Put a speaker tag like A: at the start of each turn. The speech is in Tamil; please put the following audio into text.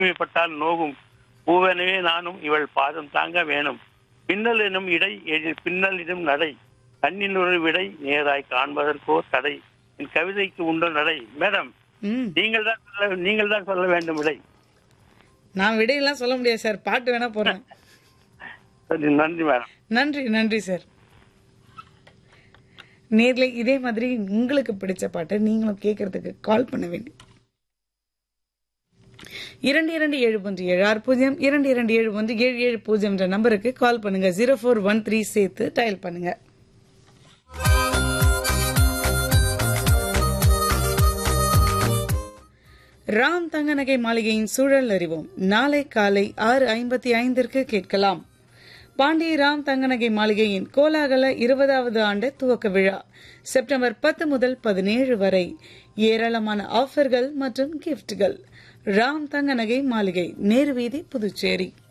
A: தனிமைப்பட்டால் நோகும் பூவனவே நானும் இவள் பாதம் தாங்க வேணும் பின்னல் எனும் இடை எதிர் பின்னல் எனும் நடை கண்ணின் ஒரு விடை நேராய் காண்பதற்கோ தடை என் கவிதைக்கு உண்டு நடை மேடம்
B: ம்
A: நீங்கள் தான் சொல்ல நீங்கள் தான் சொல்ல வேண்டும் விடை
B: நான் விடையெல்லாம் சொல்ல முடியாது சார் பாட்டு வேணா போடுறேன்
A: சரி, நன்றி மேடம்
B: நன்றி நன்றி சார் நேர்ல இதே மாதிரி உங்களுக்கு பிடிச்ச பாட்டை நீங்களும் கேட்கறதுக்கு கால் பண்ண வேண்டி இரண்டு இரண்டு ஏழு ஒன்று ஏழு ஆறு பூஜ்ஜியம் இரண்டு இரண்டு ஏழு ஒன்று ஏழு ஏழு பூஜ்ஜியம் என்ற நம்பருக்கு கால் பண்ணுங்க ஜீரோ ஃபோர் ஒன் த்ரீ சேர்த்து டயல் பண்ணுங்க ராம் தங்கநகை மாளிகையின் சூழல் அறிவோம் நாளை காலை ஆறு ஐம்பத்தி ஐந்திற்கு கேட்கலாம் பாண்டிய ராம் தங்கநகை மாளிகையின் கோலாகல இருபதாவது ஆண்டு துவக்க விழா செப்டம்பர் பத்து முதல் பதினேழு வரை ஏராளமான ஆஃபர்கள் மற்றும் கிஃப்ட்கள் ராம் தங்கநகை மாளிகை நேரு வீதி புதுச்சேரி